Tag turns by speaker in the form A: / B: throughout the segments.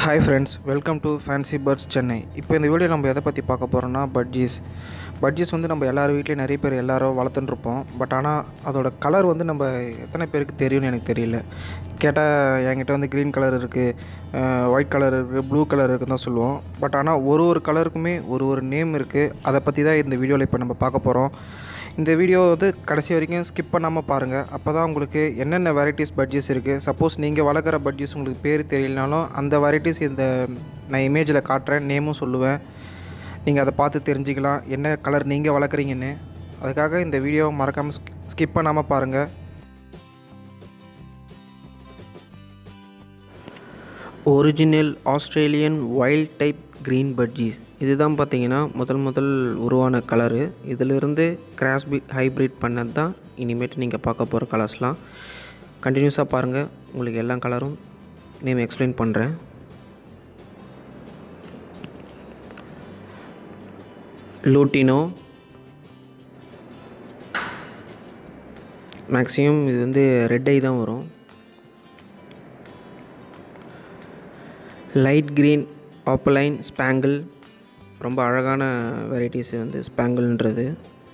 A: hi friends welcome to fancy birds Chennai இப்போ இந்த video நம்ம எதை பற்றி பார்க்க போகிறோம்னா பட்ஜீஸ் பட்ஜீஸ் வந்து நம்ம எல்லார் வீட்லேயும் நிறைய பேர் எல்லாரும் வளர்த்துன்னு இருப்போம் பட் ஆனால் அதோட கலர் வந்து நம்ம எத்தனை பேருக்கு தெரியும்னு எனக்கு தெரியல கேட்டால் என்கிட்ட வந்து க்ரீன் கலர் இருக்குது ஒயிட் கலர் இருக்குது ப்ளூ கலர் இருக்குன்னு தான் சொல்லுவோம் பட் ஆனால் ஒரு ஒரு கலருக்குமே ஒரு ஒரு நேம் இருக்குது அதை பற்றி தான் இந்த வீடியோவில் இப்போ நம்ம பார்க்க போகிறோம் இந்த வீடியோ வந்து கடைசி வரைக்கும் ஸ்கிப் பண்ணாமல் பாருங்கள் அப்போ தான் உங்களுக்கு என்னென்ன வெரைட்டிஸ் பட்ஜெட்ஸ் இருக்குது சப்போஸ் நீங்கள் வளர்க்குற பட்ஜெட்ஸ் உங்களுக்கு பேர் தெரியலனாலும் அந்த வெரைட்டிஸ் இந்த நான் இமேஜில் காட்டுறேன் நேமும் சொல்லுவேன் நீங்கள் அதை பார்த்து தெரிஞ்சுக்கலாம் என்ன கலர் நீங்கள் வளர்க்குறீங்கன்னு அதுக்காக இந்த வீடியோ மறக்காமல் ஸ்கிப் பண்ணாமல் பாருங்கள் original Australian wild type green budgies இதுதான் பார்த்தீங்கன்னா முதல் முதல் உருவான கலரு இதிலிருந்து கிராஸ்பி ஹைப்ரிட் பண்ணது தான் இனிமேட்டு நீங்கள் பார்க்க போகிற கலர்ஸ்லாம் கண்டினியூஸாக பாருங்கள் உங்களுக்கு எல்லா கலரும் நேம் எக்ஸ்பிளைன் பண்ணுறேன் லூட்டினோ மேக்ஸிமம் இது வந்து ரெட் ஐ தான் வரும் லைட் க்ரீன் ஆப்பலைன் ஸ்பேங்கிள் ரொம்ப அழகான வெரைட்டிஸ் வந்து ஸ்பேங்கிள்ன்றது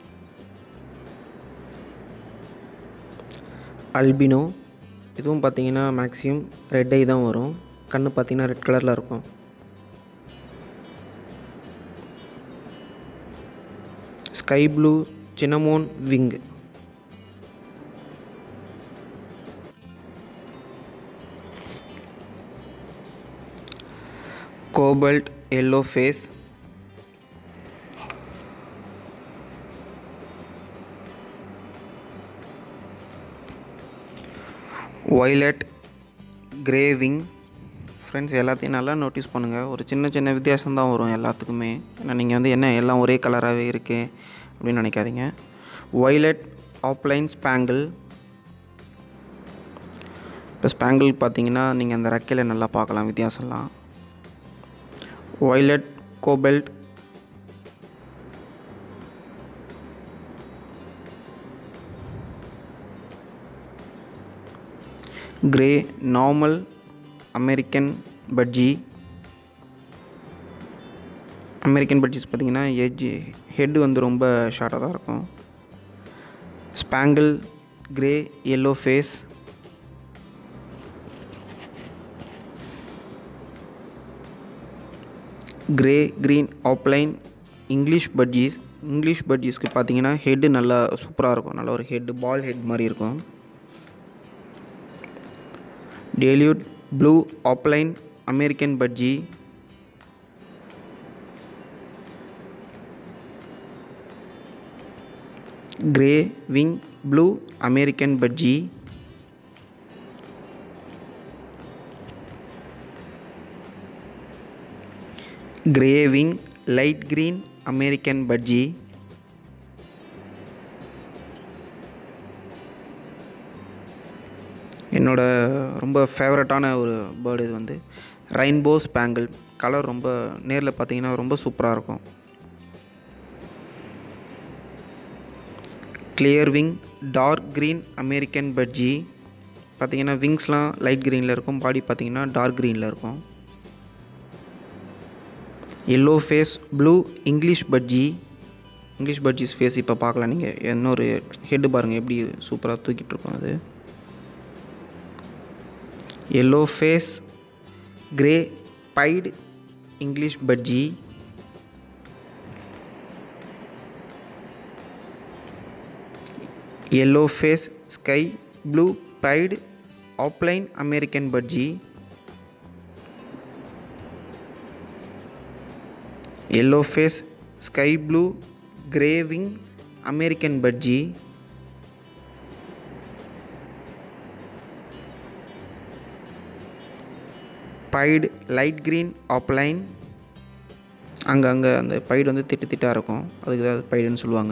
A: அல்பினோ இதுவும் பார்த்தீங்கன்னா மேக்ஸிமம் ரெட் ஐ தான் வரும் கண்ணு பார்த்தீங்கன்னா ரெட் கலரில் இருக்கும் sky blue cinnamon wing cobalt yellow face violet greywing friends எல்லாத்தையும் நல்லா நோட்டீஸ் பண்ணுங்கள் ஒரு சின்ன சின்ன வித்தியாசம் தான் வரும் எல்லாத்துக்குமே ஏன்னா நீங்கள் வந்து என்ன எல்லாம் ஒரே கலராகவே இருக்கு அப்படின்னு நினைக்காதீங்க ஒய்லட் ஆப்லைன் ஸ்பேங்கிள் இப்போ ஸ்பேங்கிள் பார்த்தீங்கன்னா நீங்கள் அந்த ரெக்கையில் நல்லா பார்க்கலாம் வித்தியாசம்லாம் violet cobalt grey normal American budgie American budgies பார்த்தீங்கன்னா எஜ் ஹெட்டு வந்து ரொம்ப ஷார்ட்டாக தான் இருக்கும் spangle grey yellow face grey green opaline English budgies English பட்ஜீஸ்க்கு பார்த்தீங்கன்னா ஹெட்டு நல்லா சூப்பராக இருக்கும் நல்ல ஒரு ஹெட்டு பால் ஹெட் மாதிரி இருக்கும் dilute blue opaline American budgie grey wing blue American budgie greywing light green American budgie என்னோட ரொம்ப ஃபேவரட்டான ஒரு பேர்டு இது வந்து ரெயின்போ ஸ்பேங்கிள் கலர் ரொம்ப நேரில் பார்த்தீங்கன்னா ரொம்ப சூப்பராக இருக்கும் clear wing dark green American budgie பார்த்தீங்கன்னா விங்ஸ்லாம் லைட் க்ரீனில் இருக்கும் பாடி பார்த்தீங்கன்னா டார்க் க்ரீனில் இருக்கும் yellow face blue English budgie English budgies face இப்போ பார்க்கலாம் நீங்கள் இன்னொரு ஹெட்டு பாருங்கள் எப்படி சூப்பராக தூக்கிட்டு இருக்கோம் அது yellow face grey pied English budgie yellow face sky blue pied opaline American budgie yellow face sky blue greywing American budgie pied light green opaline அங்கங்கே அந்த பைடு வந்து திட்டு திட்டாக இருக்கும் அதுக்கு தான் பைடுன்னு சொல்லுவாங்க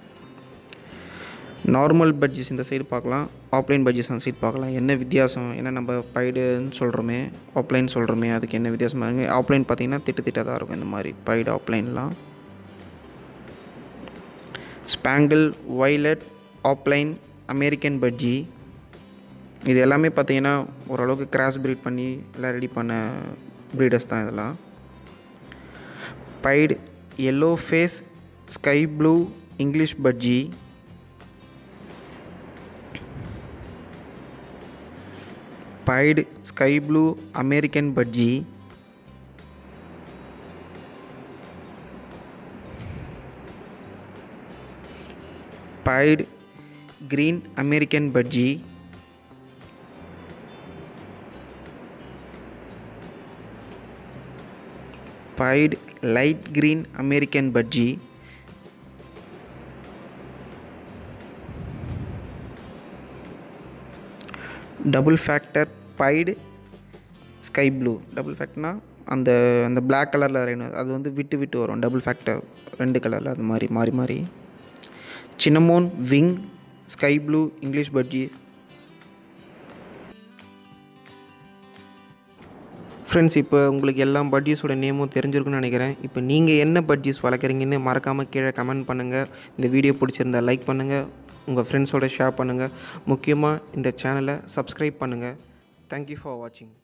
A: நார்மல் பட்ஜெஸ் இந்த சைடு பார்க்கலாம் ஆப்லைன் பட்ஜெஸ் அந்த சைடு பார்க்கலாம் என்ன வித்தியாசம் ஏன்னா நம்ம பைடுன்னு சொல்கிறோமே ஆப்லைன் சொல்கிறோமே அதுக்கு என்ன வித்தியாசமாக இருக்குது ஆப்லைன் பார்த்திங்கன்னா திட்டு திட்டாக தான் இருக்கும் இந்த மாதிரி பைடு ஆப்லைன்லாம் spangle violet opaline American budgie இது எல்லாமே பார்த்தீங்கன்னா ஓரளவுக்கு கிராஸ் பிரீட் பண்ணி எல்லாம் ரெடி பண்ண ப்ரீடர்ஸ் தான் இதெல்லாம் pied yellow face sky blue English budgie pied sky blue American budgie pied green American budgie pied light green American budgie double factor pied sky blue double ஃபேக்டர்னா அந்த அந்த black கலரில் வரையணும் அது வந்து விட்டு விட்டு வரும் டபுள் ஃபேக்டர் ரெண்டு கலரில் அது மாதிரி மாறி மாறி cinnamon wing sky blue English budgie friends இப்போ உங்களுக்கு எல்லா பட்ஜீஸோட நேமும் தெரிஞ்சிருக்குன்னு நினைக்கிறேன் இப்போ நீங்கள் என்ன பட்ஜீஸ் வளர்க்குறீங்கன்னு மறக்காமல் கீழே கமெண்ட் பண்ணுங்கள் இந்த வீடியோ பிடிச்சிருந்தா லைக் பண்ணுங்கள் உங்கள் ஃப்ரெண்ட்ஸோட ஷேர் பண்ணுங்கள் முக்கியமாக இந்த சேனலை சப்ஸ்கிரைப் பண்ணுங்கள் தேங்க்யூ ஃபார் வாட்சிங்